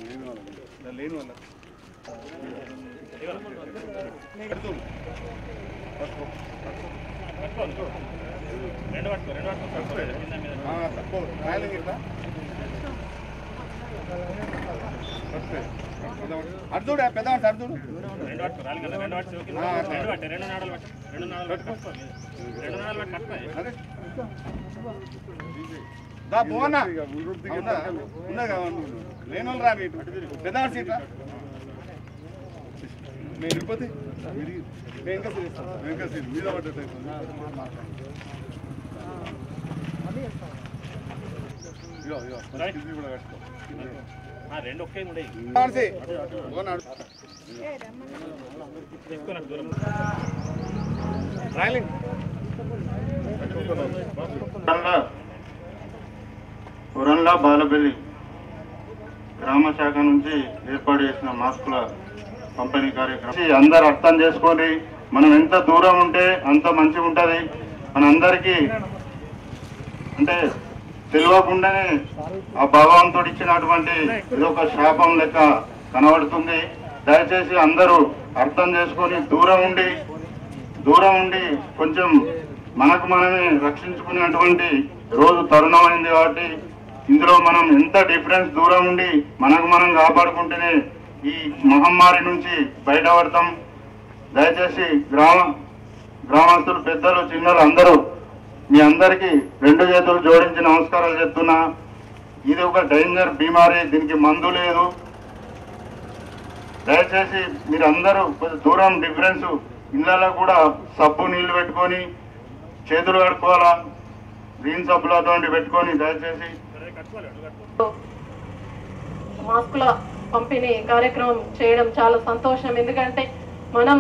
లేని వాళ్ళ తక్కువ రాయలింగ్ ఇట్లా అర్జుడు పెద్దవాడు అర్జుడు దా పోనా అవునా ఉన్నా లేని వాళ్ళు రా మీటు పెద్దవాడు సీట్ రా నేను తిరుపతి నేను ఇంకా సీట్ నేను ఇంకా సీట్ మీద పడ్డట్టు ఇగో ఇగో ఇది కూడా కట్టుకో రెండు ఒకే ఉండే నడిచి. ఓ నడు. రాయలింగ్ ఉరన్ల ఉరన్ల బాలబెల్లి గ్రామ శాఖ నుంచి ఏర్పాటు చేసిన మాస్కుల పంపిణీ కార్యక్రమం అందరు అర్థం చేసుకొని మనం ఎంత దూరం ఉంటే అంత మంచిగా ఉంటుంది మనందరికీ అంటే తెలియకుండానే ఆ భగవంతుడు ఇచ్చినటువంటి ఇది ఒక శాపం లెక్క కనబడుతుంది దయచేసి అందరూ అర్థం చేసుకొని దూరం ఉండి దూరం ఉండి కొంచెం మనకు మనమే రక్షించుకునేటువంటి రోజు తరుణం అయింది కాబట్టి ఇందులో మనం ఎంత డిఫరెన్స్ దూరం ఉండి మనకు మనం కాపాడుకుంటేనే ఈ మహమ్మారి నుంచి బయటపడతాం దయచేసి గ్రామ గ్రామస్తులు పెద్దలు చిన్నలు అందరూ మీ అందరికీ రెండు చేతులు జోడించి నమస్కారాలు చెప్తున్నా ఇది ఒక డేంజర్ బీమారీ దీనికి మందు లేదు దయచేసి మీరందరూ కొంచెం దూరం డిఫరెన్స్ ఇళ్ళలో కూడా సబ్బు నీళ్లు పెట్టుకొని చేతులు కడుక్కోవాలా గ్రీన్ సబ్బులు అటువంటి పెట్టుకొని దయచేసి మాస్కుల పంపిణీ కార్యక్రమం చేయడం చాలా సంతోషం ఎందుకంటే మనం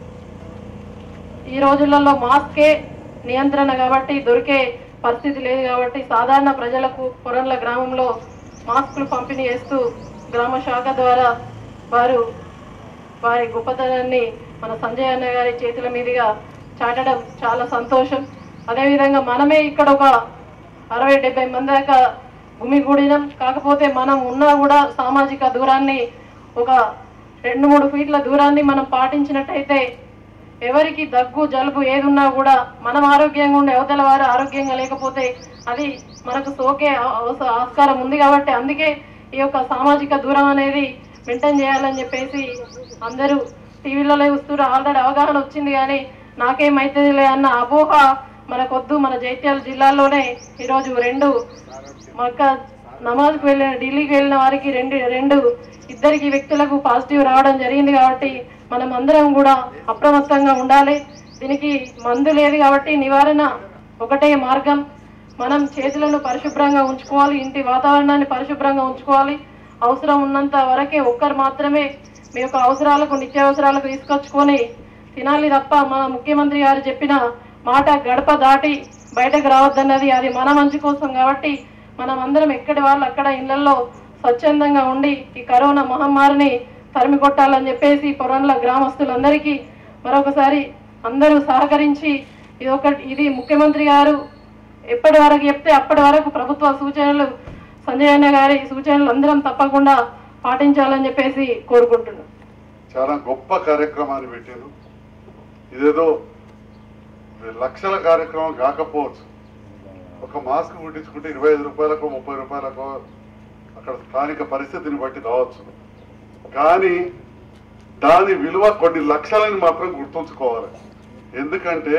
ఈ రోజులలో మాస్కే నియంత్రణ కాబట్టి దొరికే పరిస్థితి లేదు కాబట్టి సాధారణ ప్రజలకు పొరంల గ్రామంలో మాస్కులు పంపిణీ చేస్తూ గ్రామ శాఖ ద్వారా వారు వారి గొప్పతనాన్ని మన సంజయ్ అన్న గారి చేతుల మీదుగా చాటడం చాలా సంతోషం అదేవిధంగా మనమే ఇక్కడ ఒక అరవై డెబ్బై మంది దాకా గుమిగూడినాం కాకపోతే మనం ఉన్నా కూడా సామాజిక దూరాన్ని ఒక రెండు మూడు ఫీట్ల దూరాన్ని మనం పాటించినట్టయితే ఎవరికి దగ్గు జలుబు ఏది ఉన్నా కూడా మనం ఆరోగ్యంగా ఉండే అవతల వారు ఆరోగ్యంగా లేకపోతే అది మనకు సోకే ఆ- అవస- ఆస్కారం ఉంది కాబట్టి అందుకే ఈ యొక్క సామాజిక దూరం అనేది మెయింటైన్ చేయాలని చెప్పేసి అందరూ టీవీలలో చూస్తున్నారు ఆల్రెడీ అవగాహన వచ్చింది కానీ నాకేమైతుందిలే అన్న అపోహ మనకొద్దు మన జైత్యాల జిల్లాలోనే ఈరోజు రెండు మక్క నమాజ్కి వెళ్ళిన ఢిల్లీకి వెళ్ళిన వారికి రెండు రెండు ఇద్దరికి వ్యక్తులకు పాజిటివ్ రావడం జరిగింది కాబట్టి మనం అందరం కూడా అప్రమత్తంగా ఉండాలి దీనికి మందు లేదు కాబట్టి నివారణ ఒకటే మార్గం మనం చేతులను పరిశుభ్రంగా ఉంచుకోవాలి ఇంటి వాతావరణాన్ని పరిశుభ్రంగా ఉంచుకోవాలి అవసరం ఉన్నంత వరకే ఒక్కరు మాత్రమే మీ యొక్క అవసరాలకు నిత్యావసరాలకు తీసుకొచ్చుకొని తినాలి తప్ప మన ముఖ్యమంత్రి గారు చెప్పిన మాట గడప దాటి బయటకు రావద్దన్నది అది మన మంచి కోసం కాబట్టి మనం అందరం ఎక్కడి వాళ్ళు అక్కడ ఇళ్లలో స్వచ్ఛందంగా ఉండి ఈ కరోనా మహమ్మారిని తరిమి కొట్టాలని చెప్పేసి పొరంల గ్రామస్తులందరికీ మరొకసారి అందరూ సహకరించి ఇది ఒక ఇది ముఖ్యమంత్రి గారు ఎప్పటి వరకు చెప్తే అప్పటి వరకు ప్రభుత్వ సూచనలు సంజయ్ అన్న గారి సూచనలు అందరం తప్పకుండా పాటించాలని చెప్పేసి కోరుకుంటున్నాం చాలా గొప్ప కార్యక్రమాన్ని పెట్టారు ఇదేదో లక్షల కార్యక్రమం కాకపోవచ్చు ఒక మాస్క్ కుట్టించుకుంటే ఇరవై ఐదు రూపాయలకు ముప్పై రూపాయలకు అక్కడ స్థానిక పరిస్థితిని బట్టి రావచ్చు కానీ దాని విలువ కొన్ని లక్షలని మాత్రం గుర్తుంచుకోవాలి ఎందుకంటే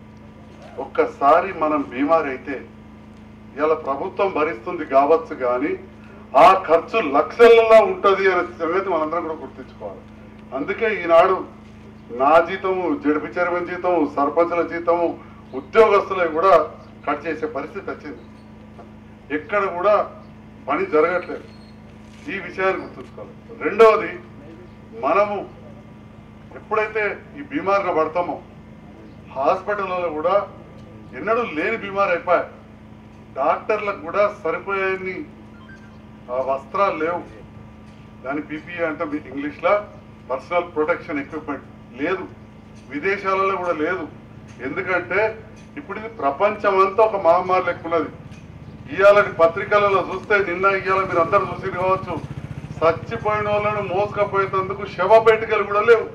ఒక్కసారి మనం బీమారి అయితే ఇలా ప్రభుత్వం భరిస్తుంది కావచ్చు కానీ ఆ ఖర్చు లక్షలలో ఉంటుంది అనే సంగతి మనందరం కూడా గుర్తించుకోవాలి అందుకే ఈనాడు నా జీతము జడిపి చైర్మన్ జీతము సర్పంచుల జీతము ఉద్యోగస్తులకు కూడా కట్ చేసే పరిస్థితి వచ్చింది ఎక్కడ కూడా పని జరగట్లేదు ఈ విషయాన్ని గుర్తుంచుకోవాలి రెండవది మనము ఎప్పుడైతే ఈ బీమారిన పడతామో హాస్పిటల్లో కూడా ఎన్నడూ లేని బీమారి అయిపోయాయి డాక్టర్లకు కూడా సరిపోయేన్ని ఆ వస్త్రాలు లేవు దాని పీపీఏ అంటే మీ ఇంగ్లీష్లో పర్సనల్ ప్రొటెక్షన్ ఎక్విప్మెంట్ లేదు విదేశాలలో కూడా లేదు ఎందుకంటే ఇప్పుడు ఇది ప్రపంచం అంతా ఒక మహమ్మారి లెక్క ఉన్నది ఇవాళ పత్రికలలో చూస్తే నిన్న ఇవాళ మీరు అందరు చూసి కావచ్చు చచ్చిపోయిన వాళ్ళను మోసుకపోయేందుకు శవ పెట్టుకలు కూడా లేవు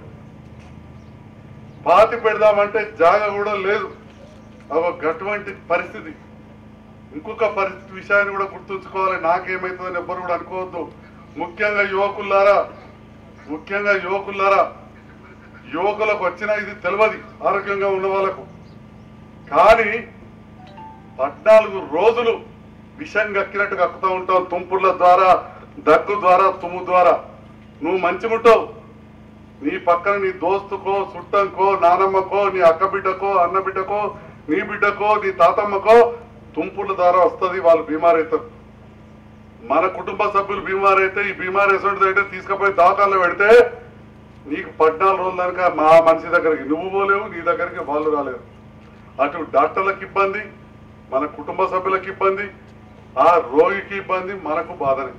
పాతి పెడదామంటే జాగ కూడా లేదు ఒక అటువంటి పరిస్థితి ఇంకొక పరిస్థితి విషయాన్ని కూడా గుర్తుంచుకోవాలి నాకేమైతుందని ఎవ్వరు కూడా అనుకోవద్దు ముఖ్యంగా యువకులారా ముఖ్యంగా యువకులారా యువకులకు వచ్చిన ఇది తెలియదు ఆరోగ్యంగా ఉన్న వాళ్ళకు కానీ పద్నాలుగు రోజులు విషం కక్కినట్టు కక్కుతూ ఉంటావు తుంపుర్ల ద్వారా దగ్గు ద్వారా తుమ్ము ద్వారా నువ్వు మంచిగుంటావు నీ పక్కన నీ దోస్తుకో చుట్టంకో నానమ్మకో నీ అక్క బిడ్డకో అన్న బిడ్డకో నీ బిడ్డకో నీ తాతమ్మకో తుంపుల ద్వారా వస్తుంది వాళ్ళు బీమార్ అవుతారు మన కుటుంబ సభ్యులు బీమార్ అయితే ఈ బీమార్ వేసుకుంటుంది అంటే తీసుకుపోయి దవాఖానలో పెడితే నీకు పద్నాలుగు రోజుల దాకా మా మనిషి దగ్గరికి నువ్వు పోలేవు నీ దగ్గరికి వాళ్ళు రాలేరు అటు డాక్టర్లకు ఇబ్బంది మన కుటుంబ సభ్యులకు ఇబ్బంది ఆ రోగికి ఇబ్బంది మనకు బాధనే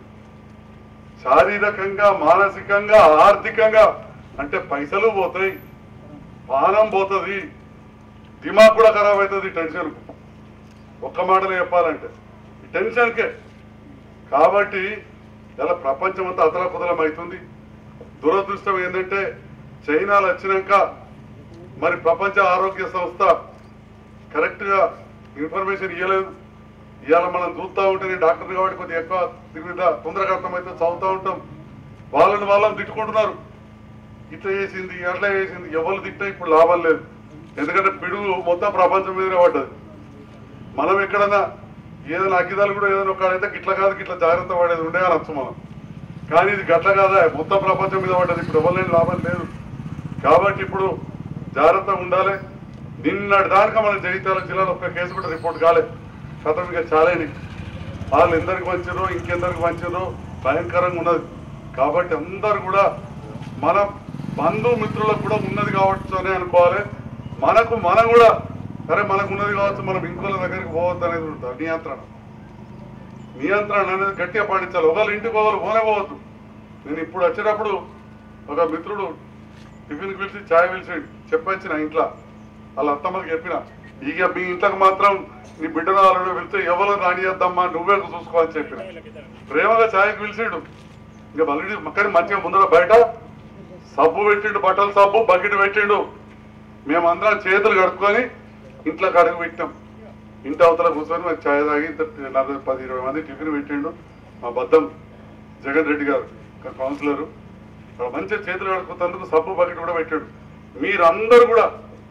శారీరకంగా మానసికంగా ఆర్థికంగా అంటే పైసలు పోతాయి పానం పోతుంది దిమాగ్ కూడా ఖరాబ్ అవుతుంది టెన్షన్ ఒక్క మాటలో చెప్పాలంటే ఈ టెన్షన్కే కాబట్టి ఇలా ప్రపంచం అంతా అతలకుతలం అవుతుంది దురదృష్టం ఏంటంటే చైనాలు వచ్చినాక మరి ప్రపంచ ఆరోగ్య సంస్థ కరెక్ట్గా ఇన్ఫర్మేషన్ ఇవ్వలేదు ఇవాళ మనం చూస్తూ ఉంటే నేను డాక్టర్ కాబట్టి కొద్దిగా ఎక్కువ దీని మీద తొందరగా అర్థమైతే చదువుతూ ఉంటాం వాళ్ళని వాళ్ళని తిట్టుకుంటున్నారు ఇట్లా చేసింది అట్లా చేసింది ఎవరు తిట్టా ఇప్పుడు లాభం లేదు ఎందుకంటే పిడుగు మొత్తం ప్రపంచం మీదనే పడ్డది మనం ఎక్కడన్నా ఏదైనా అగ్గిదాలు కూడా ఏదైనా ఒక అయితే గిట్ల కాదు గిట్ల జాగ్రత్త పడేది ఉండే అనొచ్చు మనం కానీ ఇది గట్ల కాదా మొత్తం ప్రపంచం మీద పడ్డది ఇప్పుడు ఎవరు లాభం లేదు కాబట్టి ఇప్పుడు జాగ్రత్తగా ఉండాలి నిన్నటి దానిక మన జగిత్యాల జిల్లాలో ఒక్క కేసు కూడా రిపోర్ట్ కాలేదు శాతం ఇక చాలేని వాళ్ళు ఎందరికి మంచిరో ఇంకెందరికి మంచిరో భయంకరంగా ఉన్నది కాబట్టి అందరు కూడా మన బంధుమిత్రులకు కూడా ఉన్నది కావచ్చు అని అనుకోవాలి మనకు మనం కూడా సరే మనకు ఉన్నది కావచ్చు మనం ఇంకోళ్ళ దగ్గరికి పోవద్దు అనేది ఉంటుంది నియంత్రణ నియంత్రణ అనేది గట్టిగా పాటించాలి ఒకళ్ళు ఇంటికి ఒకరు పోనే పోవద్దు నేను ఇప్పుడు వచ్చేటప్పుడు ఒక మిత్రుడు టిఫిన్కి పిలిచి ఛాయ్ పిలిచి చెప్పొచ్చిన ఇంట్లో వాళ్ళ అత్తమ్మకి చెప్పిన ఇక మీ ఇంట్లోకి మాత్రం నీ బిడ్డను వాళ్ళని వెళ్తే ఎవరు రానియద్దమ్మా నువ్వే చూసుకో అని చెప్పిన ప్రేమగా ఛాయ్కి పిలిచిండు ఇంకా మళ్ళీ మక్కని మంచిగా ముందర బయట సబ్బు పెట్టిండు బట్టల సబ్బు బకెట్ పెట్టిండు మేమందరం చేతులు కడుక్కొని ఇంట్లో అడుగు పెట్టాం ఇంటి అవతల కూర్చొని మరి ఛాయ్ తాగి ఇంత నలభై పది ఇరవై మంది టిఫిన్ పెట్టిండు మా బద్దం జగన్ రెడ్డి గారు ఒక కౌన్సిలరు అక్కడ మంచిగా చేతులు కడుక్కున్నందుకు సబ్బు బకెట్ కూడా పెట్టాడు మీరందరూ కూడా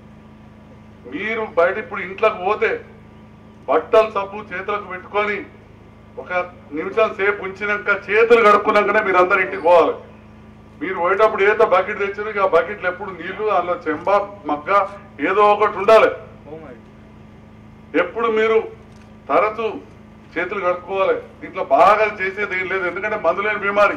మీరు బయట ఇప్పుడు ఇంట్లోకి పోతే బట్టలు సబ్బు చేతులకు పెట్టుకొని ఒక నిమిషం సేపు ఉంచినాక చేతులు కడుక్కున్నాకనే మీరు అందరు ఇంటికి పోవాలి మీరు పోయేటప్పుడు ఏదో బకెట్ తెచ్చారు ఇక ఆ బకెట్లు ఎప్పుడు నీళ్లు అందులో చెంబ మగ్గ ఏదో ఒకటి ఉండాలి ఎప్పుడు మీరు తరచు చేతులు కడుక్కోవాలి దీంట్లో బాగా చేసేది ఏం లేదు ఎందుకంటే మందులేని బీమారి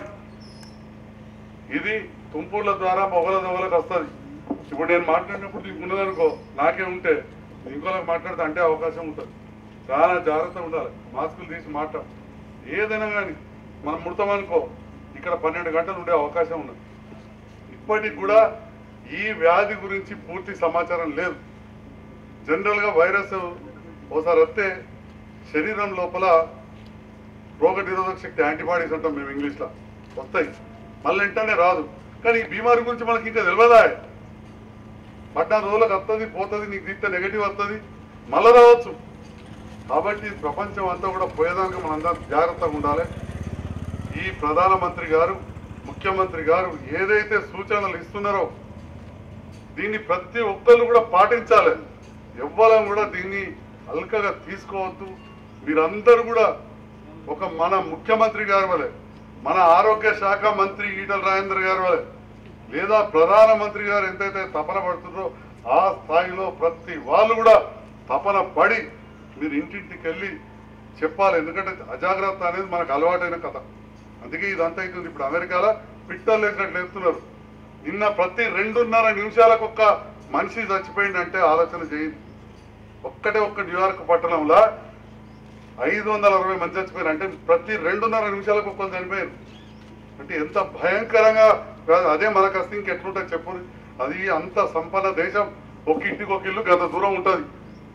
ఇది తుంపుర్ల ద్వారా మొగల దొగలకు వస్తుంది ఇప్పుడు నేను మాట్లాడినప్పుడు నీకు ఉన్నదనుకో నాకే ఉంటే ఇంకోలకు మాట్లాడితే అంటే అవకాశం ఉంటుంది చాలా జాగ్రత్తగా ఉండాలి మాస్కులు తీసి మాట్లాడు ఏదైనా కానీ మనం ముడతామనుకో ఇక్కడ పన్నెండు గంటలు ఉండే అవకాశం ఉన్నది ఇప్పటికి కూడా ఈ వ్యాధి గురించి పూర్తి సమాచారం లేదు జనరల్ గా వైరస్ ఓసారి వస్తే శరీరం లోపల రోగ నిరోధక శక్తి యాంటీబాడీస్ అంటాం మేము ఇంగ్లీష్ లో వస్తాయి మళ్ళీ వెంటనే రాదు కానీ ఈ బీమారి గురించి మనకి ఇంకా తెలియదా పద్నాలుగు రోజులకు వస్తుంది పోతుంది నీకు తీస్తే నెగటివ్ వస్తుంది మళ్ళీ రావచ్చు కాబట్టి ప్రపంచం అంతా కూడా పోయేదానికి మనందరం జాగ్రత్తగా ఉండాలి ఈ ప్రధానమంత్రి గారు ముఖ్యమంత్రి గారు ఏదైతే సూచనలు ఇస్తున్నారో దీన్ని ప్రతి ఒక్కరు కూడా పాటించాలి ఎవ్వరం కూడా దీన్ని అల్కగా తీసుకోవద్దు మీరందరూ కూడా ఒక మన ముఖ్యమంత్రి గారి వలె మన ఆరోగ్య శాఖ మంత్రి ఈటల రాజేంద్ర గారి వలె లేదా ప్రధానమంత్రి గారు ఎంతైతే తపన పడుతున్నారో ఆ స్థాయిలో ప్రతి వాళ్ళు కూడా తపన పడి మీరు ఇంటింటికి వెళ్ళి చెప్పాలి ఎందుకంటే అజాగ్రత్త అనేది మనకు అలవాటైన కథ అందుకే ఇదంతా అవుతుంది ఇప్పుడు అమెరికాలో పిట్టలు లేచినట్లు లేస్తున్నారు నిన్న ప్రతి రెండున్నర నిమిషాలకు ఒక్క మనిషి చచ్చిపోయిందంటే ఆలోచన చేయండి ఒక్కటే ఒక్క న్యూయార్క్ పట్టణంలో ఐదు వందల అరవై మంది చచ్చిపోయారు అంటే ప్రతి రెండున్నర నిమిషాలకు ఒక్కరు చనిపోయారు అంటే ఎంత భయంకరంగా కాదు అదే మనకు వస్తే ఇంకెట్లుంటుంది చెప్పు అది అంత సంపన్న దేశం ఒక ఇంటికి ఒక ఇల్లు గత దూరం ఉంటుంది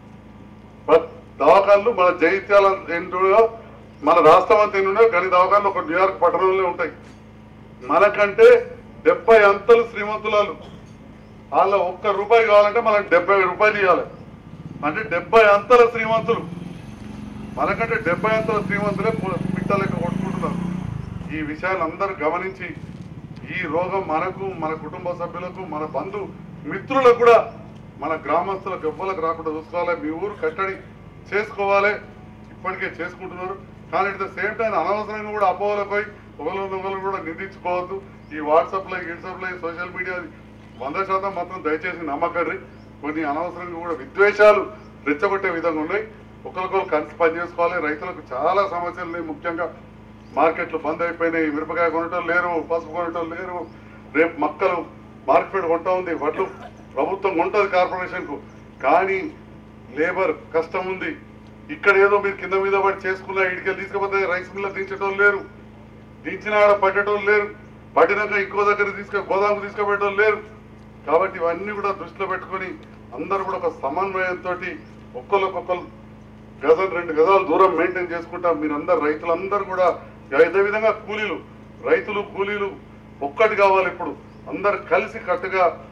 దవాఖాన్లు మన జైత్యాల ఎన్నులో మన రాష్ట్రం అంతా ఎన్నున్నాయో కానీ దవాఖాన్లు ఒక న్యూయార్క్ పట్టణంలో ఉంటాయి మనకంటే డెబ్బై అంతలు శ్రీమంతులాలు వాళ్ళ ఒక్క రూపాయి కావాలంటే మనకు డెబ్బై రూపాయలు ఇవ్వాలి అంటే డెబ్బై అంతల శ్రీమంతులు మనకంటే డెబ్బై అంతల శ్రీమంతులే పు- పిట్టలెక్క కొట్టుకుంటున్నారు ఈ విషయాన్ని అందరూ గమనించి ఈ రోగం మనకు మన కుటుంబ సభ్యులకు మన బంధు మిత్రులకు కూడా మన గ్రామస్తులకు ఎవ్వలకు రాకుండా చూసుకోవాలి మీ ఊరు కట్టడి చేసుకోవాలి ఇప్పటికే చేసుకుంటున్నారు కానీ అట్ ద సేమ్ టైం అనవసరంగా కూడా అపోహలకు పోయి ఒకరు ఒకరు కూడా నిందించుకోవద్దు ఈ వాట్సాప్లో ఇన్స్టాప్లో సోషల్ మీడియా వంద శాతం మాత్రం దయచేసి నమ్మకండి కొన్ని అనవసరంగా కూడా విద్వేషాలు రెచ్చగొట్టే విధంగా ఉన్నాయి ఒకరికొకరు కలిసి పనిచేసుకోవాలి రైతులకు చాలా సమస్యలు ఉన్నాయి ముఖ్యంగా మార్కెట్లు బంద్ అయిపోయినాయి మిరపకాయ కొనటం లేరు పసుపు కొనటం లేరు రేపు మక్కలు మార్కెట్ కొంటా ఉంది వడ్లు ప్రభుత్వం కొంటది కార్పొరేషన్ కు కానీ లేబర్ కష్టం ఉంది ఇక్కడ ఏదో మీరు కింద మీద పడి చేసుకున్న ఇడికి తీసుకపోతే రైస్ మిల్ల దించడం లేరు దించిన ఆడ పట్టడం లేరు పట్టినాక ఇంకో దగ్గర తీసుకు గోదాము తీసుకుపెట్టడం లేరు కాబట్టి ఇవన్నీ కూడా దృష్టిలో పెట్టుకొని అందరూ కూడా ఒక సమన్వయంతో ఒక్కరికొకరు గజం రెండు గజాలు దూరం మెయింటైన్ చేసుకుంటాం మీరందరు రైతులందరూ కూడా అదే విధంగా కూలీలు రైతులు కూలీలు ఒక్కటి కావాలి ఇప్పుడు అందరు కలిసి కట్టుగా